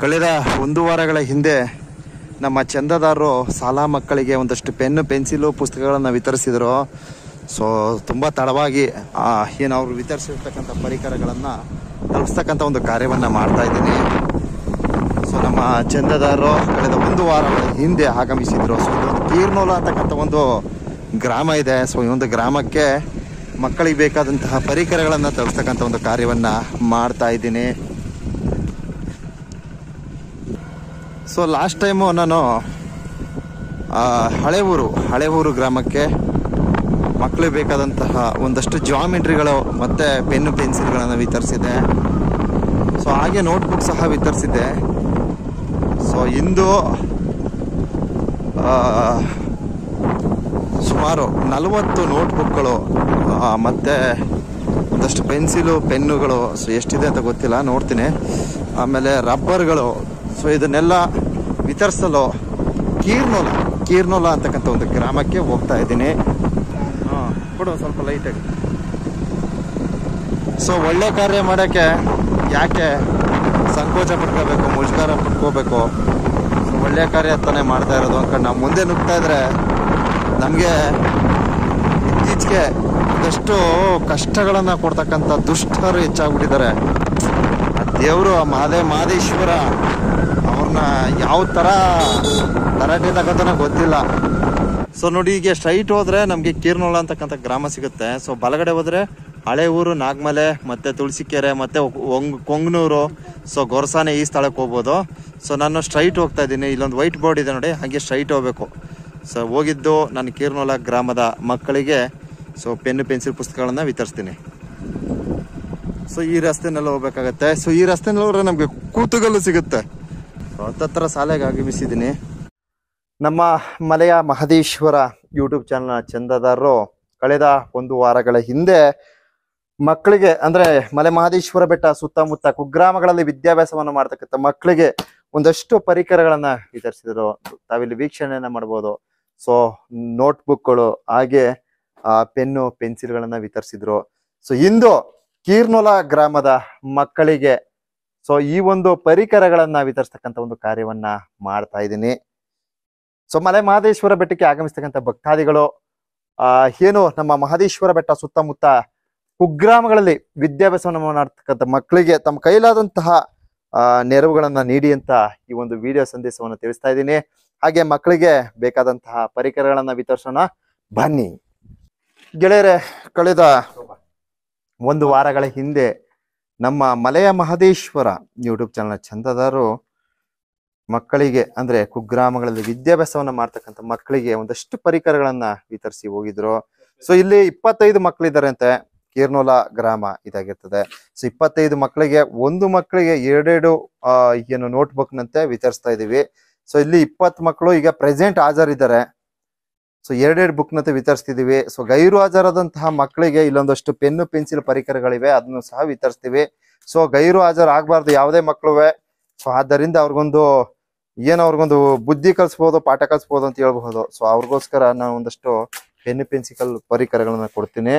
ಕಳೆದ ಒಂದು ವಾರಗಳ ಹಿಂದೆ ನಮ್ಮ ಚಂದದಾರರು ಶಾಲಾ ಮಕ್ಕಳಿಗೆ ಒಂದಷ್ಟು ಪೆನ್ನು ಪೆನ್ಸಿಲು ಪುಸ್ತಕಗಳನ್ನು ವಿತರಿಸಿದರು ಸೊ ತುಂಬ ತಡವಾಗಿ ಆ, ಏನು ಅವರು ವಿತರಿಸಿರ್ತಕ್ಕಂಥ ಪರಿಕರಗಳನ್ನು ತಲುಪಿಸ್ತಕ್ಕಂಥ ಒಂದು ಕಾರ್ಯವನ್ನು ಮಾಡ್ತಾ ಇದ್ದೀನಿ ಸೊ ನಮ್ಮ ಚಂದದಾರರು ಕಳೆದ ಒಂದು ವಾರಗಳ ಹಿಂದೆ ಆಗಮಿಸಿದ್ರು ಸೊ ಇದೊಂದು ಕೀರ್ನೋಲ ಅಂತಕ್ಕಂಥ ಒಂದು ಗ್ರಾಮ ಇದೆ ಸೊ ಈ ಒಂದು ಗ್ರಾಮಕ್ಕೆ ಮಕ್ಕಳಿಗೆ ಬೇಕಾದಂತಹ ಪರಿಕರಗಳನ್ನು ತಲುಪಿಸ್ತಕ್ಕಂಥ ಒಂದು ಕಾರ್ಯವನ್ನು ಮಾಡ್ತಾ ಇದ್ದೀನಿ ಸೊ ಲಾಸ್ಟ್ ಟೈಮು ನಾನು ಆ, ಹಳೆ ಊರು ಹಳೆ ಊರು ಗ್ರಾಮಕ್ಕೆ ಮಕ್ಕಳಿಗೆ ಬೇಕಾದಂತಹ ಒಂದಷ್ಟು ಜಾಮಿಟ್ರಿಗಳು ಮತ್ತು ಪೆನ್ನು ಪೆನ್ಸಿಲ್ಗಳನ್ನು ವಿತರಿಸಿದೆ ಸೊ ಹಾಗೆ ನೋಟ್ಬುಕ್ ಸಹ ವಿತರಿಸಿದ್ದೆ ಸೊ ಇಂದು ಆ, ಸುಮಾರು ನಲವತ್ತು ನೋಟ್ಬುಕ್ಗಳು ಆ, ಮತ್ತೆ ಒಂದಷ್ಟು ಪೆನ್ಸಿಲು ಪೆನ್ನುಗಳು ಸೊ ಎಷ್ಟಿದೆ ಅಂತ ಗೊತ್ತಿಲ್ಲ ನೋಡ್ತೀನಿ ಆಮೇಲೆ ರಬ್ಬರ್ಗಳು ಸೊ ಇದನ್ನೆಲ್ಲ ವಿತರಿಸಲು ಕೀರ್ನೋಲ ಕೀರ್ನೋಲ ಅಂತಕ್ಕಂಥ ಒಂದು ಗ್ರಾಮಕ್ಕೆ ಹೋಗ್ತಾ ಇದ್ದೀನಿ ಹಾಂ ಕೊಡು ಸ್ವಲ್ಪ ಲೈಟಾಗಿ ಸೊ ಒಳ್ಳೆ ಕಾರ್ಯ ಮಾಡೋಕ್ಕೆ ಯಾಕೆ ಸಂಕೋಚ ಪಡ್ಕೋಬೇಕು ಮುಜುಗರ ಪಡ್ಕೋಬೇಕು ಸೊ ಒಳ್ಳೆ ಕಾರ್ಯ ತಾನೇ ಮಾಡ್ತಾ ಇರೋದು ಅನ್ಕೊಂಡು ನಾವು ಮುಂದೆ ನುಗ್ತಾ ಇದ್ರೆ ನಮಗೆ ಇತ್ತೀಚೆಗೆ ಒಂದಷ್ಟು ಕಷ್ಟಗಳನ್ನು ಕೊಡ್ತಕ್ಕಂಥ ದುಷ್ಟರು ಹೆಚ್ಚಾಗ್ಬಿಟ್ಟಿದ್ದಾರೆ ಆ ದೇವರು ಆ ಮಾದೇ ಮಾದೇಶ್ವರ ಅವ್ರನ್ನ ಯಾವ ಥರ ತರಾಟೆ ತಗೋತಾನೆ ಗೊತ್ತಿಲ್ಲ ಸೊ ನೋಡಿ ಈಗ ಸ್ಟ್ರೈಟ್ ಹೋದ್ರೆ ನಮಗೆ ಕೀರ್ನೋಳ ಅಂತಕ್ಕಂಥ ಗ್ರಾಮ ಸಿಗುತ್ತೆ ಸೊ ಬಲಗಡೆ ಹೋದ್ರೆ ಹಳೆ ಊರು ನಾಗಮಲೆ ಮತ್ತೆ ತುಳಸಿಕೆರೆ ಮತ್ತೆ ಒಂಗ್ ಕೊಂಗ್ನೂರು ಸೊ ಗೊರಸಾನೆ ಈ ಸ್ಥಳಕ್ಕೆ ಹೋಗ್ಬೋದು ಸೊ ನಾನು ಸ್ಟ್ರೈಟ್ ಹೋಗ್ತಾ ಇದ್ದೀನಿ ಇಲ್ಲೊಂದು ವೈಟ್ ಬೋರ್ಡ್ ಇದೆ ನೋಡಿ ಹಾಗೆ ಸ್ಟ್ರೈಟ್ ಹೋಗ್ಬೇಕು ಸೊ ಹೋಗಿದ್ದು ನಾನು ಕೀರ್ನೋಲ ಗ್ರಾಮದ ಮಕ್ಕಳಿಗೆ ಸೊ ಪೆನ್ನು ಪೆನ್ಸಿಲ್ ಪುಸ್ತಕಗಳನ್ನ ವಿತರಿಸ್ತೀನಿ ಸೊ ಈ ರಸ್ತೆನಲ್ಲಿ ಹೋಗ್ಬೇಕಾಗತ್ತೆ ಸೊ ಈ ರಸ್ತೆನಲ್ಲಿ ಹೋದ್ರೆ ನಮಗೆ ಕೂತುಗಲ್ಲು ಸಿಗುತ್ತೆ ಸೊ ಹತ್ತತ್ರ ಶಾಲೆಗೆ ಆಗಮಿಸಿದ್ದೀನಿ ನಮ್ಮ ಮಲೆಯ ಮಹದೇಶ್ವರ ಯೂಟ್ಯೂಬ್ ಚಾನಲ್ನ ಚಂದದಾರರು ಕಳೆದ ಒಂದು ವಾರಗಳ ಹಿಂದೆ ಮಕ್ಕಳಿಗೆ ಅಂದ್ರೆ ಮಲೆ ಮಹದೇಶ್ವರ ಬೆಟ್ಟ ಸುತ್ತಮುತ್ತ ಕುಗ್ರಾಮಗಳಲ್ಲಿ ವಿದ್ಯಾಭ್ಯಾಸವನ್ನು ಮಾಡ್ತಕ್ಕಂಥ ಮಕ್ಕಳಿಗೆ ಒಂದಷ್ಟು ಪರಿಕರಗಳನ್ನ ವಿತರಿಸಿದರು ತಾವಿಲ್ಲಿ ವೀಕ್ಷಣೆಯನ್ನ ಮಾಡ್ಬೋದು ಸೊ ನೋಟ್ಬುಕ್ಗಳು ಹಾಗೆ ಆ ಪೆನ್ನು ಪೆನ್ಸಿಲ್ಗಳನ್ನ ವಿತರಿಸಿದ್ರು ಸೊ ಇಂದು ಕೀರ್ನೊಲ ಗ್ರಾಮದ ಮಕ್ಕಳಿಗೆ ಸೊ ಈ ಒಂದು ಪರಿಕರಗಳನ್ನ ವಿತರಿಸ್ತಕ್ಕಂಥ ಒಂದು ಕಾರ್ಯವನ್ನ ಮಾಡ್ತಾ ಇದ್ದೀನಿ ಸೊ ಮಲೆ ಮಹದೇಶ್ವರ ಬೆಟ್ಟಕ್ಕೆ ಆಗಮಿಸ್ತಕ್ಕಂಥ ಭಕ್ತಾದಿಗಳು ಆ ಏನು ನಮ್ಮ ಮಹದೇಶ್ವರ ಬೆಟ್ಟ ಸುತ್ತಮುತ್ತ ಕುಗ್ರಾಮಗಳಲ್ಲಿ ವಿದ್ಯಾಭ್ಯಾಸವನ್ನು ಮಾಡ್ತಕ್ಕಂಥ ಮಕ್ಕಳಿಗೆ ತಮ್ಮ ಕೈಲಾದಂತಹ ಆ ನೆರವುಗಳನ್ನ ನೀಡಿ ಅಂತ ಈ ಒಂದು ವಿಡಿಯೋ ಸಂದೇಶವನ್ನು ತಿಳಿಸ್ತಾ ಇದ್ದೀನಿ ಹಾಗೆ ಮಕ್ಕಳಿಗೆ ಬೇಕಾದಂತಹ ಪರಿಕರಗಳನ್ನ ವಿತರಿಸೋಣ ಬನ್ನಿ ಗೆಳೆಯರೆ ಕಳೆದ ಒಂದು ವಾರಗಳ ಹಿಂದೆ ನಮ್ಮ ಮಲೆಯ ಮಹದೇಶ್ವರ ಯೂಟ್ಯೂಬ್ ಚಾನಲ್ ಚಂದದಾರು ಮಕ್ಕಳಿಗೆ ಅಂದ್ರೆ ಕುಗ್ರಾಮಗಳಲ್ಲಿ ವಿದ್ಯಾಭ್ಯಾಸವನ್ನ ಮಾಡ್ತಕ್ಕಂಥ ಮಕ್ಕಳಿಗೆ ಒಂದಷ್ಟು ಪರಿಕರಗಳನ್ನ ವಿತರಿಸಿ ಹೋಗಿದ್ರು ಸೊ ಇಲ್ಲಿ ಇಪ್ಪತ್ತೈದು ಮಕ್ಕಳಿದ್ದಾರೆ ಅಂತೆ ಕೀರ್ನೋಲ ಗ್ರಾಮ ಇದಾಗಿರ್ತದೆ ಸೊ ಇಪ್ಪತ್ತೈದು ಮಕ್ಕಳಿಗೆ ಒಂದು ಮಕ್ಕಳಿಗೆ ಎರಡೆರಡು ಆ ಏನು ನೋಟ್ಬುಕ್ ನಂತೆ ವಿತರಿಸ್ತಾ ಇದೀವಿ ಸೊ ಇಲ್ಲಿ ಇಪ್ಪತ್ತು ಮಕ್ಕಳು ಈಗ ಪ್ರೆಸೆಂಟ್ ಹಾಜರಿದ್ದಾರೆ ಸೊ ಎರಡೆರಡು ಬುಕ್ ನಂತೆ ವಿತರಿಸ್ತಿದೀವಿ ಸೊ ಗೈರು ಹಾಜರಾದಂತಹ ಮಕ್ಕಳಿಗೆ ಇಲ್ಲೊಂದಷ್ಟು ಪೆನ್ನು ಪೆನ್ಸಿಲ್ ಪರಿಕರಗಳಿವೆ ಅದನ್ನು ಸಹ ವಿತರಿಸ್ತೀವಿ ಸೊ ಗೈರು ಹಾಜರು ಆಗ್ಬಾರ್ದು ಯಾವುದೇ ಮಕ್ಕಳುವೆ ಸೊ ಆದ್ದರಿಂದ ಅವ್ರಿಗೊಂದು ಏನೋ ಅವ್ರಿಗೊಂದು ಬುದ್ಧಿ ಕಲಿಸ್ಬೋದು ಪಾಠ ಕಲಿಸ್ಬೋದು ಅಂತ ಹೇಳ್ಬಹುದು ಸೊ ಅವ್ರಿಗೋಸ್ಕರ ನಾನು ಒಂದಷ್ಟು ಪೆನ್ನು ಪೆನ್ಸಿಕಲ್ ಪರಿಕರಗಳನ್ನ ಕೊಡ್ತೀನಿ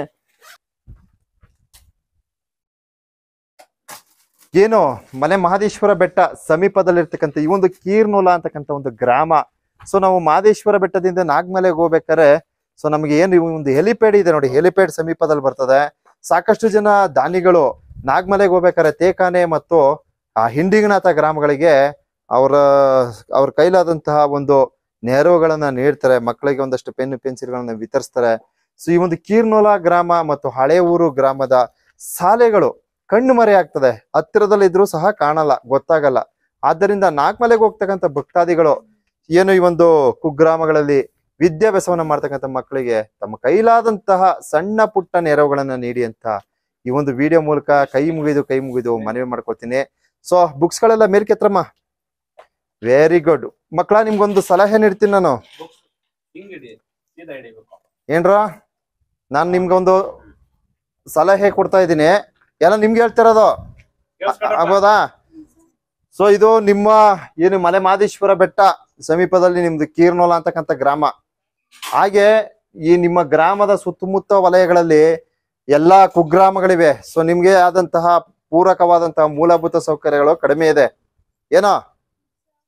ಏನು ಮಲೆ ಮಹದೇಶ್ವರ ಬೆಟ್ಟ ಸಮೀಪದಲ್ಲಿರ್ತಕ್ಕಂಥ ಈ ಒಂದು ಕೀರ್ನೂಲ ಅಂತಕ್ಕಂಥ ಒಂದು ಗ್ರಾಮ ಸೊ ನಾವು ಮಹದೇಶ್ವರ ಬೆಟ್ಟದಿಂದ ನಾಗ್ಮಲೆಗೆ ಹೋಗ್ಬೇಕಾದ್ರೆ ಸೊ ನಮಗೆ ಏನು ಈ ಒಂದು ಹೆಲಿಪ್ಯಾಡ್ ಇದೆ ನೋಡಿ ಹೆಲಿಪ್ಯಾಡ್ ಸಮೀಪದಲ್ಲಿ ಬರ್ತದೆ ಸಾಕಷ್ಟು ಜನ ದಾನಿಗಳು ನಾಗ್ಮಲೆಗೆ ಹೋಗ್ಬೇಕಾದ್ರೆ ತೇಕಾನೆ ಮತ್ತು ಆ ಹಿಂಡಿಗನಾಥ ಗ್ರಾಮಗಳಿಗೆ ಅವರ ಅವ್ರ ಕೈಲಾದಂತಹ ಒಂದು ನೆರವುಗಳನ್ನ ನೀಡ್ತಾರೆ ಮಕ್ಕಳಿಗೆ ಒಂದಷ್ಟು ಪೆನ್ ಪೆನ್ಸಿಲ್ಗಳನ್ನ ವಿತರಿಸ್ತಾರೆ ಸೊ ಈ ಒಂದು ಕೀರ್ನೋಲ ಗ್ರಾಮ ಮತ್ತು ಹಳೆ ಊರು ಗ್ರಾಮದ ಶಾಲೆಗಳು ಕಣ್ಣು ಮರೆ ಆಗ್ತದೆ ಹತ್ತಿರದಲ್ಲಿ ಇದ್ರೂ ಸಹ ಕಾಣಲ್ಲ ಗೊತ್ತಾಗಲ್ಲ ಆದ್ದರಿಂದ ನಾಗ್ಮಲೆಗೆ ಹೋಗ್ತಕ್ಕಂಥ ಭಕ್ತಾದಿಗಳು ಏನು ಈ ಒಂದು ಕುಗ್ರಾಮಗಳಲ್ಲಿ ವಿದ್ಯಾಭ್ಯಾಸವನ್ನ ಮಾಡ್ತಕ್ಕಂಥ ಮಕ್ಕಳಿಗೆ ತಮ್ಮ ಕೈಲಾದಂತಹ ಸಣ್ಣ ಪುಟ್ಟ ನೆರವುಗಳನ್ನ ನೀಡಿ ಅಂತ ಈ ಒಂದು ವಿಡಿಯೋ ಮೂಲಕ ಕೈ ಮುಗಿದು ಕೈ ಮುಗಿದು ಮನವಿ ಮಾಡ್ಕೊಳ್ತೀನಿ ಸೊ ಬುಕ್ಸ್ ಗಳೆಲ್ಲ ಮೇಲ್ಕೆತ್ರಮ್ಮ ವೆರಿ ಗುಡ್ ಮಕ್ಕಳ ನಿಮ್ಗೊಂದು ಸಲಹೆ ನೀಡ್ತೀನಿ ನಾನು ಹಿಂಗಿಡಿ ಸೀದಾ ಹಿಡಿಬೇಕು ಏನ್ರ ನಾನು ನಿಮ್ಗೊಂದು ಸಲಹೆ ಕೊಡ್ತಾ ಇದ್ದೀನಿ ಎಲ್ಲ ನಿಮ್ಗೆ ಹೇಳ್ತಿರೋದು ಕೇಳಿಸ್ಕೊಂಡ್ರಪ್ಪ? ಆಗ್ಬೋದಾ ಸೊ ಇದು ನಿಮ್ಮ ಏನು ಮಲೆ ಮಾದೇಶ್ವರ ಬೆಟ್ಟ ಸಮೀಪದಲ್ಲಿ ನಿಮ್ದು ಕೀರ್ನೋಲ ಅಂತಕ್ಕಂಥ ಗ್ರಾಮ ಹಾಗೆ ಈ ನಿಮ್ಮ ಗ್ರಾಮದ ಸುತ್ತಮುತ್ತ ವಲಯಗಳಲ್ಲಿ ಎಲ್ಲಾ ಕುಗ್ರಾಮಗಳಿವೆ ಸೊ ನಿಮ್ಗೆ ಆದಂತಹ ಪೂರಕವಾದಂತಹ ಮೂಲಭೂತ ಸೌಕರ್ಯಗಳು ಕಡಿಮೆ ಇದೆ ಏನೋ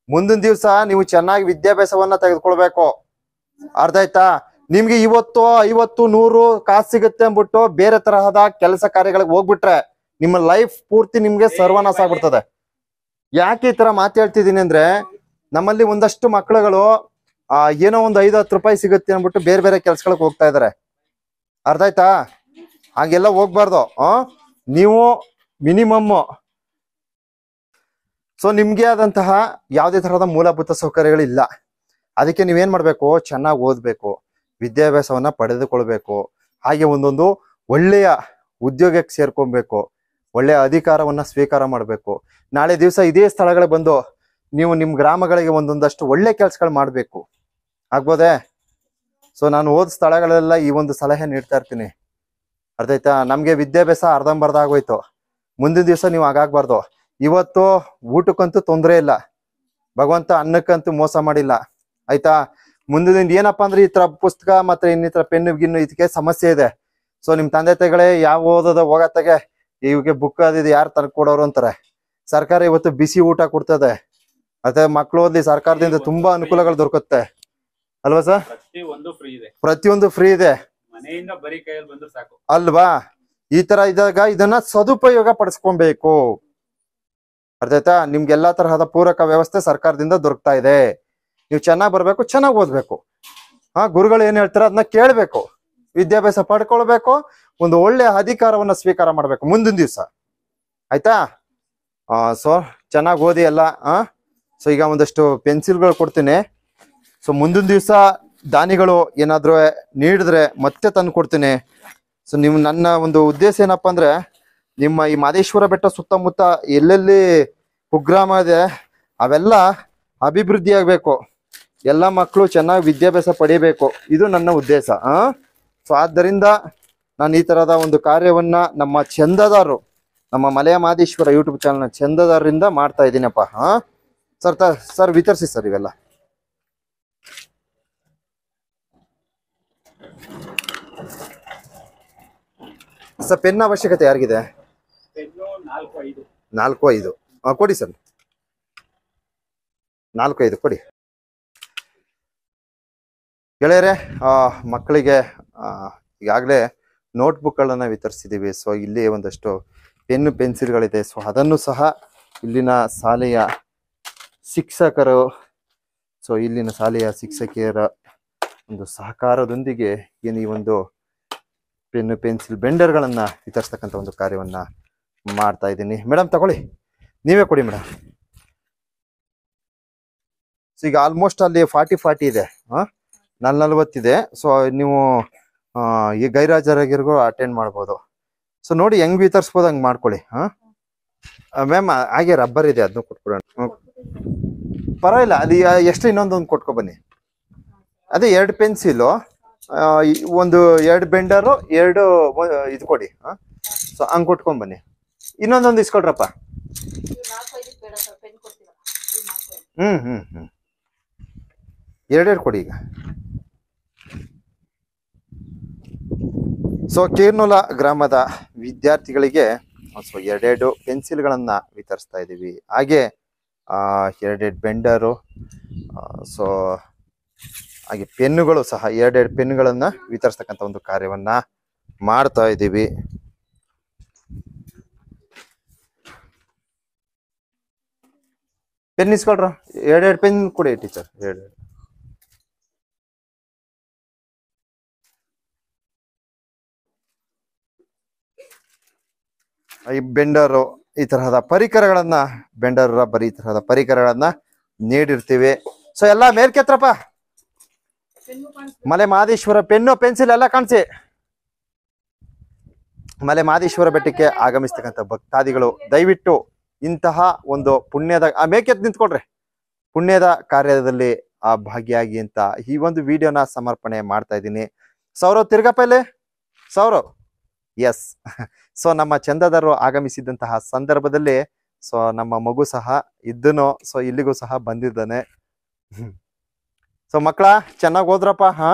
ಮುಂದಿನ ದಿವಸ ನೀವು ಚೆನ್ನಾಗಿ ವಿದ್ಯಾಭ್ಯಾಸವನ್ನ ತೆಗೆದುಕೊಳ್ಬೇಕು ಅರ್ಥ ಆಯ್ತಾ ನಿಮ್ಗೆ ಇವತ್ತು ಐವತ್ತು ನೂರು ಕಾಸು ಸಿಗುತ್ತೆ ಅಂದ್ಬಿಟ್ಟು ಬೇರೆ ತರಹದ ಕೆಲಸ ಕಾರ್ಯಗಳಿಗೆ ಹೋಗ್ಬಿಟ್ರೆ ನಿಮ್ಮ ಲೈಫ್ ಪೂರ್ತಿ ನಿಮ್ಗೆ ಸರ್ವನಾಶ ಆಗ್ಬಿಡ್ತದೆ ಯಾಕೆ ಈ ತರ ಮಾತು ಹೇಳ್ತಿದೀನಿ ಅಂದ್ರೆ ನಮ್ಮಲ್ಲಿ ಒಂದಷ್ಟು ಮಕ್ಕಳುಗಳು ಆ ಏನೋ ಒಂದು ಐದು ಹತ್ತು ರೂಪಾಯಿ ಸಿಗುತ್ತೆ ಅಂದ್ಬಿಟ್ಟು ಬೇರೆ ಬೇರೆ ಕೆಲ್ಸಗಳಿಗೆ ಹೋಗ್ತಾ ಇದಾರೆ ಅರ್ಥ ಆಯ್ತಾ ಹಾಗೆಲ್ಲ ಹೋಗ್ಬಾರ್ದು ಆ ನೀವು ಮಿನಿಮಮ್ ಸೊ ನಿಮ್ಗೆ ಆದಂತಹ ಯಾವುದೇ ತರಹದ ಮೂಲಭೂತ ಸೌಕರ್ಯಗಳಿಲ್ಲ ಅದಕ್ಕೆ ನೀವೇನ್ ಮಾಡ್ಬೇಕು ಚೆನ್ನಾಗಿ ಓದ್ಬೇಕು ವಿದ್ಯಾಭ್ಯಾಸವನ್ನ ಪಡೆದುಕೊಳ್ಬೇಕು ಹಾಗೆ ಒಂದೊಂದು ಒಳ್ಳೆಯ ಉದ್ಯೋಗಕ್ಕೆ ಸೇರ್ಕೊಬೇಕು ಒಳ್ಳೆಯ ಅಧಿಕಾರವನ್ನ ಸ್ವೀಕಾರ ಮಾಡಬೇಕು ನಾಳೆ ದಿವಸ ಇದೇ ಸ್ಥಳಗಳಿಗೆ ಬಂದು ನೀವು ನಿಮ್ಮ ಗ್ರಾಮಗಳಿಗೆ ಒಂದೊಂದಷ್ಟು ಒಳ್ಳೆ ಕೆಲಸಗಳು ಮಾಡಬೇಕು ಆಗ್ಬೋದೇ ಸೊ ನಾನು ಓದ್ ಸ್ಥಳಗಳೆಲ್ಲ ಈ ಒಂದು ಸಲಹೆ ನೀಡ್ತಾ ಇರ್ತೀನಿ ಅರ್ಥ ಆಯ್ತಾ ನಮ್ಗೆ ವಿದ್ಯಾಭ್ಯಾಸ ಅರ್ಧಂಬರ್ಧ ಆಗೋಯ್ತು ಮುಂದಿನ ದಿವಸ ನೀವು ಹಾಗಾಗ್ಬಾರ್ದು ಇವತ್ತು ಊಟಕ್ಕಂತೂ ತೊಂದರೆ ಇಲ್ಲ ಭಗವಂತ ಅನ್ನಕ್ಕಂತೂ ಮೋಸ ಮಾಡಿಲ್ಲ ಆಯ್ತಾ ಮುಂದಿನ ಏನಪ್ಪಾ ಅಂದ್ರೆ ಈ ತರ ಪುಸ್ತಕ ಮತ್ತೆ ಇನ್ನಿತರ ಪೆನ್ನು ಗಿನ್ನು ಇದಕ್ಕೆ ಸಮಸ್ಯೆ ಇದೆ ಸೊ ನಿಮ್ ತಂದೆ ತಾಯಿಗಳೇ ಯಾವ ಓದೋದ ಹೋಗತ್ತಾಗೆ ಇವಿಗೆ ಬುಕ್ ಅದಿದೆ ಯಾರು ತಂದ್ಕೊಡೋರು ಅಂತಾರೆ ಸರ್ಕಾರ ಇವತ್ತು ಬಿಸಿ ಊಟ ಕೊಡ್ತದೆ ಅದೇ ಮಕ್ಳು ಓದ್ಲಿ ಸರ್ಕಾರದಿಂದ ತುಂಬಾ ಅನುಕೂಲಗಳು ದೊರಕುತ್ತೆ ಅಲ್ವಾ ಸರ್ ಪ್ರತಿ ಒಂದು ಫ್ರೀ ಇದೆ ಪ್ರತಿಯೊಂದು ಫ್ರೀ ಇದೆ ಮನೆಯಿಂದ ಬರೀ ಕೈಯಲ್ಲಿ ಬಂದ್ರೆ ಸಾಕು ಅಲ್ವಾ ಈ ತರ ಇದ್ದಾಗ ಇದನ್ನ ಸದುಪಯೋಗ ಪಡಿಸ್ಕೊಬೇಕು ಅರ್ಥ ಆಯ್ತಾ ನಿಮ್ಗೆ ಎಲ್ಲಾ ತರಹದ ಪೂರಕ ವ್ಯವಸ್ಥೆ ಸರ್ಕಾರದಿಂದ ದೊರಕ್ತಾ ಇದೆ ನೀವು ಚೆನ್ನಾಗ್ ಬರ್ಬೇಕು ಚೆನ್ನಾಗ್ ಓದ್ಬೇಕು ಹಾ ಗುರುಗಳು ಏನ್ ಹೇಳ್ತಾರೆ ಅದನ್ನ ಕೇಳ್ಬೇಕು ವಿದ್ಯಾಭ್ಯಾಸ ಪಡ್ಕೊಳ್ಬೇಕು ಒಂದು ಒಳ್ಳೆ ಅಧಿಕಾರವನ್ನ ಸ್ವೀಕಾರ ಮಾಡ್ಬೇಕು ಮುಂದಿನ ದಿವ್ಸ ಆಯ್ತಾ ಆ ಸೊ ಚೆನ್ನಾಗಿ ಓದಿ ಎಲ್ಲ ಆ ಸೊ ಈಗ ಒಂದಷ್ಟು ಪೆನ್ಸಿಲ್ಗಳು ಕೊಡ್ತೀನಿ ಸೊ ಮುಂದಿನ ದಿವ್ಸ ದಾನಿಗಳು ಏನಾದ್ರು ನೀಡಿದ್ರೆ ಮತ್ತೆ ತಂದು ಕೊಡ್ತೀನಿ ಸೊ ನೀವು ನನ್ನ ಒಂದು ಉದ್ದೇಶ ಏನಪ್ಪಾ ಅಂದ್ರೆ ನಿಮ್ಮ ಈ ಮಾದೇಶ್ವರ ಬೆಟ್ಟ ಸುತ್ತಮುತ್ತ ಎಲ್ಲೆಲ್ಲಿ ಕುಗ್ರಾಮ ಇದೆ ಅವೆಲ್ಲ ಅಭಿವೃದ್ಧಿ ಆಗ್ಬೇಕು ಎಲ್ಲ ಮಕ್ಕಳು ಚೆನ್ನಾಗಿ ವಿದ್ಯಾಭ್ಯಾಸ ಪಡಿಬೇಕು ಇದು ನನ್ನ ಉದ್ದೇಶ ಆ ಸೊ ಆದ್ದರಿಂದ ನಾನು ಈ ತರದ ಒಂದು ಕಾರ್ಯವನ್ನ ನಮ್ಮ ಚಂದದಾರರು ನಮ್ಮ ಮಲೆಯ ಮಾದೇಶ್ವರ ಯೂಟ್ಯೂಬ್ ಚಾನಲ್ ಚಂದದಾರರಿಂದ ಮಾಡ್ತಾ ಇದ್ದೀನಪ್ಪ ಹಾ ಸರ್ ತ ಸರ್ ವಿತರಿಸಿ ಸರ್ ಇವೆಲ್ಲ ಸರ್ ಪೆನ್ ಅವಶ್ಯಕತೆ ಯಾರಿಗಿದೆ ಪೆನ್ನು ನಾಲ್ಕು ಐದು ನಾಲ್ಕು ಐದು ಆ, ಕೊಡಿ ಸರ್ ನಾಲ್ಕು ಐದು ಕೊಡಿ ಗೆಳೆಯರೆ ಆ, ಮಕ್ಕಳಿಗೆ ಆ, ಈಗಾಗಲೇ ನೋಟ್ಬುಕ್ಗಳನ್ನು ವಿತರಿಸಿದ್ದೀವಿ ಸೊ ಇಲ್ಲಿ ಒಂದಷ್ಟು ಪೆನ್ನು ಪೆನ್ಸಿಲ್ಗಳಿದೆ ಸೊ ಅದನ್ನು ಸಹ ಇಲ್ಲಿನ ಶಾಲೆಯ ಶಿಕ್ಷಕರು ಸೊ ಇಲ್ಲಿನ ಶಾಲೆಯ ಶಿಕ್ಷಕಿಯರ ಒಂದು ಸಹಕಾರದೊಂದಿಗೆ ಏನು ಈ ಒಂದು ಪೆನ್ನು ಪೆನ್ಸಿಲ್ ಬೆಂಡರ್ಗಳನ್ನ ವಿತರಿಸ್ತಕ್ಕಂಥ ಒಂದು ಕಾರ್ಯವನ್ನ ಮಾಡ್ತಾ ಇದ್ದೀನಿ ಮೇಡಮ್ ತಗೊಳ್ಳಿ ನೀವೇ ಕೊಡಿ ಮೇಡಮ್ ಸೊ ಈಗ ಆಲ್ಮೋಸ್ಟ್ ಅಲ್ಲಿ ಫಾರ್ಟಿ ಫಾರ್ಟಿ ಇದೆ ನಾಲ್ ನಲ್ವತ್ತಿದೆ ಸೊ ನೀವು ಆ, ಈ ಗೈರಾಜರಾಗಿರ್ಗೂ ಅಟೆಂಡ್ ಮಾಡ್ಬೋದು ಸೊ ನೋಡಿ ಹೆಂಗ್ ವಿತರಿಸ್ಬೋದು ಹಂಗ್ ಮಾಡ್ಕೊಳ್ಳಿ ಹಾ ಮ್ಯಾಮ್ ಹಾಗೆ ರಬ್ಬರ್ ಇದೆ ಅದನ್ನು ಕೊಟ್ಬಿಡೋಣ ಹ್ಮ್. ಪರವಾಗಿಲ್ಲ ಅದು ಎಷ್ಟು ಇನ್ನೊಂದೊಂದು ಕೊಟ್ಕೊ ಬನ್ನಿ ಅದೇ ಎರಡು ಪೆನ್ಸಿಲು ಒಂದು ಎರಡು ಬೆಂಡರು ಎರಡು ಒ- ಇದು ಕೊಡಿ ಹಾ ಸೊ ಹಂಗ್ ಕೊಟ್ಕೊಂಡ್ ಬನ್ನಿ ಇನ್ನೊಂದೊಂದು ಇಸ್ಕೊಳ್ರಪ್ಪ ನಾಲ್ಕೈದು ಬೇಡ ಸರ್ ಪೆನ್ ಕೊಡ್ತೀವಲ್ಲ ಈ ನಾಲ್ಕೈದು ಹ್ಮ್ ಹ್ಮ್ ಹ್ಮ್ ಎರಡೆರಡು ಕೊಡಿ ಈಗ ಸೊ ಕೀರ್ನೂಲ ಗ್ರಾಮದ ವಿದ್ಯಾರ್ಥಿಗಳಿಗೆ ಸೊ ಎರಡೆರಡು ಪೆನ್ಸಿಲ್ಗಳನ್ನ ವಿತರಿಸ್ತಾ ಇದ್ದೀವಿ ಹಾಗೆ ಆ, ಎರಡೆರಡು ಬೆಂಡರು ಸೊ ಹಾಗೆ ಪೆನ್ನುಗಳು ಸಹ ಎರಡೆರಡು ಪೆನ್ನುಗಳನ್ನ ವಿತರಿಸ್ತಕ್ಕಂಥ ಒಂದು ಕಾರ್ಯವನ್ನ ಮಾಡ್ತಾ ಇದ್ದೀವಿ ಪೆನ್ ಇಸ್ಕೊಳ್ರ ಎರಡೆರಡು ಪೆನ್ ಕೊಡಿ ಟೀಚರ್ ಎರಡು ಈ ಬೆಂಡರು ಈ ತರಹದ ಪರಿಕರಗಳನ್ನ ಬೆಂಡರ್ ರಬ್ಬರ್ ಈ ತರಹದ ಪರಿಕರಗಳನ್ನ ನೀಡಿರ್ತೀವಿ ಸೊ ಎಲ್ಲಾ ಮೇಲ್ಕೆತ್ರಪ್ಪ ಪೆನ್ನು ಕಾಣಿಸ್ ಮಲೆ ಮಹದೇಶ್ವರ ಪೆನ್ನು ಪೆನ್ಸಿಲ್ ಎಲ್ಲ ಕಾಣಿಸಿ ಮಲೆ ಮಹದೇಶ್ವರ ಬೆಟ್ಟಕ್ಕೆ ಆಗಮಿಸ್ತಕ್ಕಂಥ ಭಕ್ತಾದಿಗಳು ದಯವಿಟ್ಟು ಇಂತಹ ಒಂದು ಪುಣ್ಯದ ಆ ಮೇಕೆತ್ ನಿಂತ್ಕೊಳ್ರಿ ಪುಣ್ಯದ ಕಾರ್ಯದಲ್ಲಿ ಆ ಭಾಗಿಯಾಗಿ ಅಂತ ಈ ಒಂದು ವಿಡಿಯೋನ ಸಮರ್ಪಣೆ ಮಾಡ್ತಾ ಇದ್ದೀನಿ ಸೌರವ್ ತಿರ್ಗಪ್ಪ ಇಲ್ಲಿ ಸೌರವ್ ಎಸ್ ಸೊ ನಮ್ಮ ಚಂದದರು ಆಗಮಿಸಿದಂತಹ ಸಂದರ್ಭದಲ್ಲಿ ಸೊ ನಮ್ಮ ಮಗು ಸಹ ಇದ್ದನು ಸೊ ಇಲ್ಲಿಗೂ ಸಹ ಬಂದಿದ್ದಾನೆ ಸೊ ಮಕ್ಕಳ ಚೆನ್ನಾಗಿ ಹೋದ್ರಪ್ಪ ಹಾ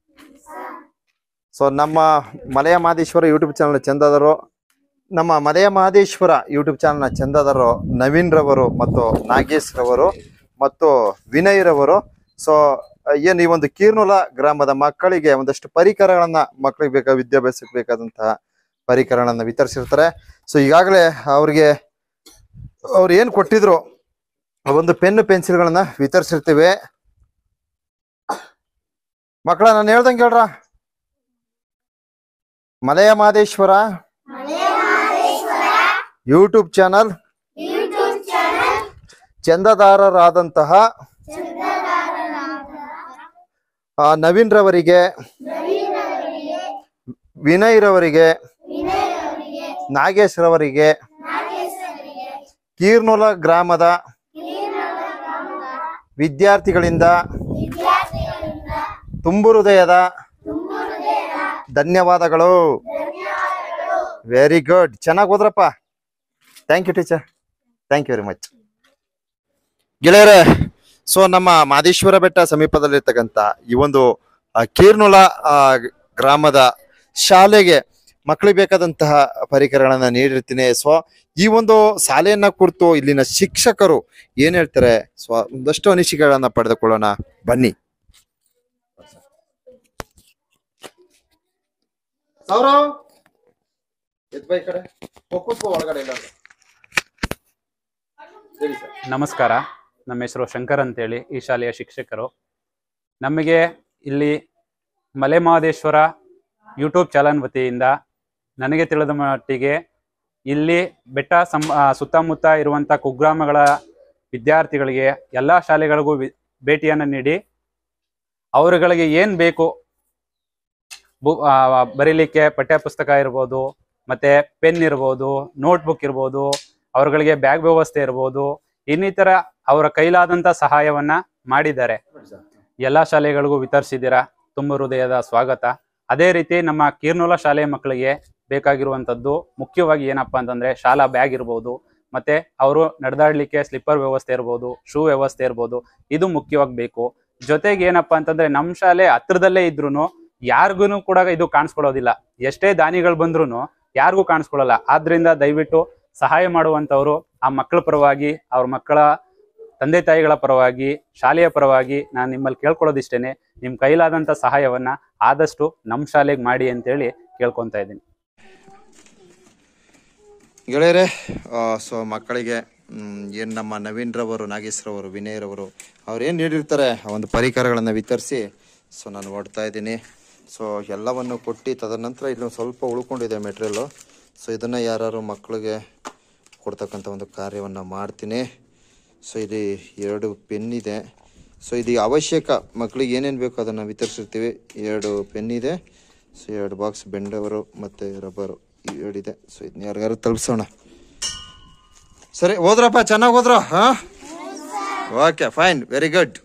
ಸೊ ನಮ್ಮ ಮಲೆಯ ಮಹದೇಶ್ವರ ಯೂಟ್ಯೂಬ್ ಚಾನಲ್ ಚಂದದರು ನಮ್ಮ ಮಲೆಯ ಮಹದೇಶ್ವರ ಯೂಟ್ಯೂಬ್ ಚಾನಲ್ನ ಚಂದದರು ನವೀನ್ ರವರು ಮತ್ತು ನಾಗೇಶ್ ರವರು ಮತ್ತು ವಿನಯ್ರವರು ಸೊ ಏನು ಈ ಒಂದು ಕೀರ್ನುಲ ಗ್ರಾಮದ ಮಕ್ಕಳಿಗೆ ಒಂದಷ್ಟು ಪರಿಕರಗಳನ್ನ ಮಕ್ಕಳಿಗೆ ಬೇಕಾ ವಿದ್ಯಾಭ್ಯಾಸಕ್ಕೆ ಬೇಕಾದಂತಹ ಪರಿಕರಗಳನ್ನ ವಿತರಿಸಿರ್ತಾರೆ ಸೊ ಈಗಾಗಲೇ ಅವ್ರಿಗೆ ಅವ್ರು ಏನು ಕೊಟ್ಟಿದ್ರು ಆ ಒಂದು ಪೆನ್ ಪೆನ್ಸಿಲ್ಗಳನ್ನ ವಿತರಿಸಿರ್ತೀವಿ ಮಕ್ಕಳ ನಾನು ಹೇಳ್ದಂಗೆ ಹೇಳ್ರ ಮಲಯ ಮಾದೇಶ್ವರ ಯೂಟ್ಯೂಬ್ ಚಾನಲ್ ಚಂದದಾರರಾದಂತಹ ಆ, ನವೀನ್ ರವರಿಗೆ ವಿನಯ್ ರವರಿಗೆ ನಾಗೇಶ್ ರವರಿಗೆ ಕೀರ್ನೂಲ ಗ್ರಾಮದ ವಿದ್ಯಾರ್ಥಿಗಳಿಂದ ತುಂಬು ಹೃದಯದ ಧನ್ಯವಾದಗಳು ವೆರಿ ಗುಡ್ ಚೆನ್ನಾಗಿ ಹೋದ್ರಪ್ಪ thank you teacher thank you very much ಗೆಳೆಯರೇ ಸೊ ನಮ್ಮ ಮಾದೇಶ್ವರ ಬೆಟ್ಟ ಸಮೀಪದಲ್ಲಿರ್ತಕ್ಕಂಥ ಈ ಒಂದು ಆ, ಕೀರ್ನುಲ ಆ, ಗ್ರಾಮದ ಶಾಲೆಗೆ ಮಕ್ಕಳಿಗೆ ಬೇಕಾದಂತಹ ಪರಿಕರಗಳನ್ನ ನೀಡಿರ್ತೀನಿ ಸೊ ಈ ಒಂದು ಶಾಲೆಯನ್ನ ಕುರಿತು ಇಲ್ಲಿನ ಶಿಕ್ಷಕರು ಏನ್ ಹೇಳ್ತಾರೆ ಸೊ ಒಂದಷ್ಟು ಅನಿಸಿಕೆಗಳನ್ನ ಪಡೆದುಕೊಳ್ಳೋಣ ಬನ್ನಿ ಸೌರವ್ ಎದ್ ಬೈ ಕಡೆ ಕೂತ್ಕೋ ಒಳಗಡೆ ಇಲ್ಲ ಹೇಳಿ ಸರ್ ನಮಸ್ಕಾರ ನಮ್ಮ ಹೆಸರು ಶಂಕರ್ ಅಂತೇಳಿ ಈ ಶಾಲೆಯ ಶಿಕ್ಷಕರು ನಮಗೆ ಇಲ್ಲಿ ಮಲೆ ಮಹದೇಶ್ವರ ಯೂಟ್ಯೂಬ್ ಚಾನಲ್ ವತಿಯಿಂದ ನನಗೆ ತಿಳಿದ ಮಟ್ಟಿಗೆ ಇಲ್ಲಿ ಬೆಟ್ಟ ಸಂ ಆ, ಸುತ್ತಮುತ್ತ ಇರುವಂಥ ಕುಗ್ರಾಮಗಳ ವಿದ್ಯಾರ್ಥಿಗಳಿಗೆ ಎಲ್ಲ ಶಾಲೆಗಳಿಗೂ ವಿ ಭೇಟಿಯನ್ನು ನೀಡಿ ಅವರುಗಳಿಗೆ ಏನು ಬೇಕು ಬು ಆ, ಬರೀಲಿಕ್ಕೆ ಪಠ್ಯಪುಸ್ತಕ ಇರ್ಬೋದು ಮತ್ತೆ ಪೆನ್ ಇರ್ಬೋದು ನೋಟ್ಬುಕ್ ಇರ್ಬೋದು ಅವರುಗಳಿಗೆ ಬ್ಯಾಗ್ ವ್ಯವಸ್ಥೆ ಇರ್ಬೋದು ಇನ್ನಿತರ ಅವರ ಕೈಲಾದಂತ ಸಹಾಯವನ್ನ ಮಾಡಿದ್ದಾರೆ ಎಲ್ಲಾ ಶಾಲೆಗಳಿಗೂ ವಿತರಿಸಿದ್ದೀರಾ ತುಂಬ ಹೃದಯದ ಸ್ವಾಗತ ಅದೇ ರೀತಿ ನಮ್ಮ ಕೀರ್ನೂಲ ಶಾಲೆಯ ಮಕ್ಕಳಿಗೆ ಬೇಕಾಗಿರುವಂತದ್ದು ಮುಖ್ಯವಾಗಿ ಏನಪ್ಪಾ ಅಂತಂದ್ರೆ ಶಾಲಾ ಬ್ಯಾಗ್ ಇರ್ಬೋದು ಮತ್ತೆ ಅವರು ನಡೆದಾಡ್ಲಿಕ್ಕೆ ಸ್ಲಿಪ್ಪರ್ ವ್ಯವಸ್ಥೆ ಇರ್ಬೋದು ಶೂ ವ್ಯವಸ್ಥೆ ಇರ್ಬೋದು ಇದು ಮುಖ್ಯವಾಗಿ ಬೇಕು ಜೊತೆಗೆ ಏನಪ್ಪಾ ಅಂತಂದ್ರೆ ನಮ್ಮ ಶಾಲೆ ಹತ್ರದಲ್ಲೇ ಇದ್ರೂನು ಯಾರಿಗೂ ಕೂಡ ಇದು ಕಾಣಿಸ್ಕೊಳ್ಳೋದಿಲ್ಲ ಎಷ್ಟೇ ದಾನಿಗಳು ಬಂದ್ರು ಯಾರಿಗೂ ಕಾಣಿಸ್ಕೊಳ್ಳಲ್ಲ ಆದ್ರಿಂದ ದಯವಿಟ್ಟು ಸಹಾಯ ಮಾಡುವಂತವರು ಆ ಮಕ್ಕಳ ಪರವಾಗಿ ಅವ್ರ ಮಕ್ಕಳ ತಂದೆ ತಾಯಿಗಳ ಪರವಾಗಿ ಶಾಲೆಯ ಪರವಾಗಿ ನಾನು ನಿಮ್ಮಲ್ಲಿ ಕೇಳ್ಕೊಳ್ಳೋದಿಷ್ಟೇನೆ ನಿಮ್ಮ ಕೈಲಾದಂಥ ಸಹಾಯವನ್ನ ಆದಷ್ಟು ನಮ್ಮ ಶಾಲೆಗೆ ಮಾಡಿ ಅಂತೇಳಿ ಕೇಳ್ಕೊತಾ ಇದ್ದೀನಿ ಗೆಳೆಯರೇ ಸೊ ಮಕ್ಕಳಿಗೆ ಏನು ನಮ್ಮ ನವೀನ್ ರವರು ನಾಗೇಶ್ ರವರು ವಿನಯ್ ರವರು ಅವ್ರು ಏನು ನೀಡಿರ್ತಾರೆ ಆ ಒಂದು ಪರಿಕರಗಳನ್ನು ವಿತರಿಸಿ ಸೊ ನಾನು ಓಡ್ತಾ ಇದ್ದೀನಿ ಸೊ ಎಲ್ಲವನ್ನು ಕೊಟ್ಟು ತದನಂತರ ಇಲ್ಲಿ ಒಂದ್ ಸ್ವಲ್ಪ ಉಳ್ಕೊಂಡಿದೆ ಮೆಟೀರಿಯಲ್ಲು ಸೊ ಇದನ್ನು ಯಾರು ಮಕ್ಕಳಿಗೆ ಕೊಡ್ತಕ್ಕಂಥ ಒಂದು ಕಾರ್ಯವನ್ನು ಮಾಡ್ತೀನಿ ಸೊ ಇಲ್ಲಿ ಎರಡು ಪೆನ್ ಇದೆ ಸೊ ಇದು ಅವಶ್ಯಕ ಮಕ್ಕಳಿಗೆ ಏನೇನು ಬೇಕು ಅದನ್ನು ವಿತರಿಸಿರ್ತೀವಿ ಎರಡು ಪೆನ್ ಇದೆ ಸೊ ಎರಡು ಬಾಕ್ಸ್ ಬೆಂಡವರು ಮತ್ತು ರಬ್ಬರು ಎರಡಿದೆ ಸೊ ಇದನ್ನ ಯಾರಿಗಾರು ತಲುಪಿಸೋಣ ಸರಿ ಹೋದ್ರಪ್ಪ ಚೆನ್ನಾಗಿ ಹೋದ್ರ ಹಾಂ ಓಕೆ ಫೈನ್ ವೆರಿ ಗುಡ್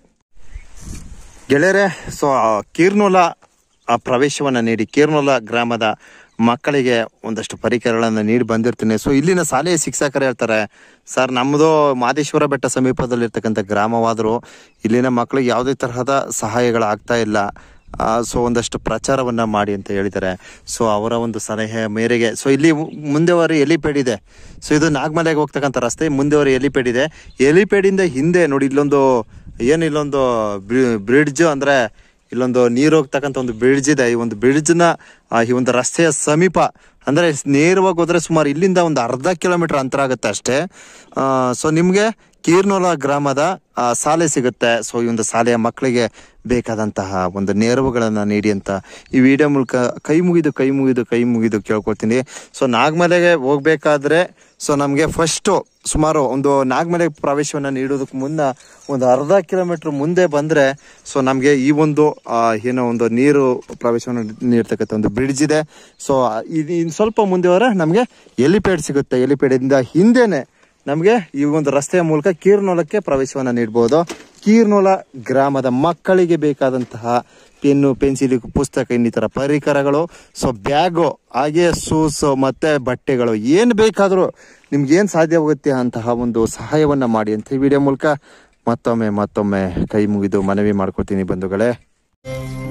ಗೆಳೆಯರೆ ಸೊ ಕೀರ್ನೂಲ ಆ ಪ್ರವೇಶವನ್ನು ನೀಡಿ ಕೀರ್ನೂಲ ಗ್ರಾಮದ ಮಕ್ಕಳಿಗೆ ಒಂದಷ್ಟು ಪರಿಕರಗಳನ್ನು ನೀಡಿ ಬಂದಿರ್ತೀನಿ ಸೊ ಇಲ್ಲಿನ ಶಾಲೆಯ ಶಿಕ್ಷಕರು ಹೇಳ್ತಾರೆ ಸರ್ ನಮ್ಮದು ಮಾದೇಶ್ವರ ಬೆಟ್ಟ ಸಮೀಪದಲ್ಲಿರ್ತಕ್ಕಂಥ ಗ್ರಾಮವಾದರೂ ಇಲ್ಲಿನ ಮಕ್ಕಳಿಗೆ ಯಾವುದೇ ತರಹದ ಸಹಾಯಗಳು ಆಗ್ತಾ ಇಲ್ಲ ಸೊ ಒಂದಷ್ಟು ಪ್ರಚಾರವನ್ನ ಮಾಡಿ ಅಂತ ಹೇಳಿದ್ದಾರೆ ಸೊ ಅವರ ಒಂದು ಸಲಹೆ ಮೇರೆಗೆ ಸೊ ಇಲ್ಲಿ ಮುಂದೆವರೆ ಎಲಿಪೇಡ್ ಇದೆ ಸೊ ಇದು ನಾಗಮಲೆಗೆ ಹೋಗ್ತಕ್ಕಂಥ ರಸ್ತೆ ಮುಂದೆವರೆ ಎಲಿಪೇಡ್ ಇದೆ ಎಲಿಪೇಡಿಂದ ಹಿಂದೆ ನೋಡಿ ಇಲ್ಲೊಂದು ಏನು ಇಲ್ಲೊಂದು ಬ್ರಿಡ್ಜ್ ಅಂದ್ರೆ ಇಲ್ಲೊಂದು ನೀರು ಹೋಗ್ತಕ್ಕಂಥ ಒಂದು ಬ್ರಿಡ್ಜ್ ಇದೆ ಈ ಒಂದು ಬ್ರಿಡ್ಜ್ನ ಈ ಒಂದು ರಸ್ತೆಯ ಸಮೀಪ ಅಂದ್ರೆ ನೇರವಾಗಿ ಹೋದ್ರೆ ಸುಮಾರು ಇಲ್ಲಿಂದ ಒಂದು ಅರ್ಧ ಕಿಲೋಮೀಟರ್ ಅಂತರ ಆಗುತ್ತೆ ಅಷ್ಟೇ ಸೊ ನಿಮಗೆ ಕೀರ್ನೋಲ ಗ್ರಾಮದ ಆ, ಶಾಲೆ ಸಿಗುತ್ತೆ ಸೊ ಈ ಒಂದು ಶಾಲೆಯ ಮಕ್ಕಳಿಗೆ ಬೇಕಾದಂತಹ ಒಂದು ನೆರವುಗಳನ್ನು ನೀಡಿ ಅಂತ ಈ ವಿಡಿಯೋ ಮೂಲಕ ಕೈ ಮುಗಿದು ಕೈ ಮುಗಿದು ಕೈ ಮುಗಿದು ಕೇಳ್ಕೊಳ್ತೀನಿ ಸೊ ನಾಗಮಲೆಗೆ ಹೋಗ್ಬೇಕಾದ್ರೆ ಸೊ ನಮಗೆ ಫಸ್ಟು ಸುಮಾರು ಒಂದು ನಾಗಮಲೆ ಪ್ರವೇಶವನ್ನು ನೀಡೋದಕ್ಕೆ ಮುನ್ನ ಒಂದು ಅರ್ಧ ಕಿಲೋಮೀಟರ್ ಮುಂದೆ ಬಂದರೆ ಸೊ ನಮಗೆ ಈ ಒಂದು ಆ, ಏನೋ ಒಂದು ನೀರು ಪ್ರವೇಶವನ್ನು ನೀಡ್ತಕ್ಕಂಥ ಒಂದು ಬ್ರಿಡ್ಜ್ ಇದೆ ಸೊ ಇದು ಇನ್ನು ಸ್ವಲ್ಪ ಮುಂದೆ ಹೋದ್ರೆ ನಮಗೆ ಎಲಿಪೇಡ್ ಸಿಗುತ್ತೆ ಎಲಿಪೇಡಿಂದ ಹಿಂದೆನೆ ನಮಗೆ ಈ ಒಂದು ರಸ್ತೆಯ ಮೂಲಕ ಕೀರ್ನೋಲಕ್ಕೆ ಪ್ರವೇಶವನ್ನು ನೀಡಬಹುದು ಕೀರ್ನೋಲ ಗ್ರಾಮದ ಮಕ್ಕಳಿಗೆ ಬೇಕಾದಂತಹ ಪೆನ್ನು ಪೆನ್ಸಿಲ್ ಪುಸ್ತಕ ಇನ್ನಿತರ ಪರಿಕರಗಳು ಸೊ ಬ್ಯಾಗು ಹಾಗೆ ಶೂಸ್ ಮತ್ತೆ ಬಟ್ಟೆಗಳು ಏನು ಬೇಕಾದರೂ ನಿಮ್ಗೆ ಏನು ಸಾಧ್ಯವಾಗುತ್ತೆ ಅಂತಹ ಒಂದು ಸಹಾಯವನ್ನ ಮಾಡಿ ಅಂತ ಈ ವಿಡಿಯೋ ಮೂಲಕ ಮತ್ತೊಮ್ಮೆ ಮತ್ತೊಮ್ಮೆ ಕೈ ಮುಗಿದು ಮನವಿ ಮಾಡ್ಕೊತೀನಿ ಬಂಧುಗಳೇ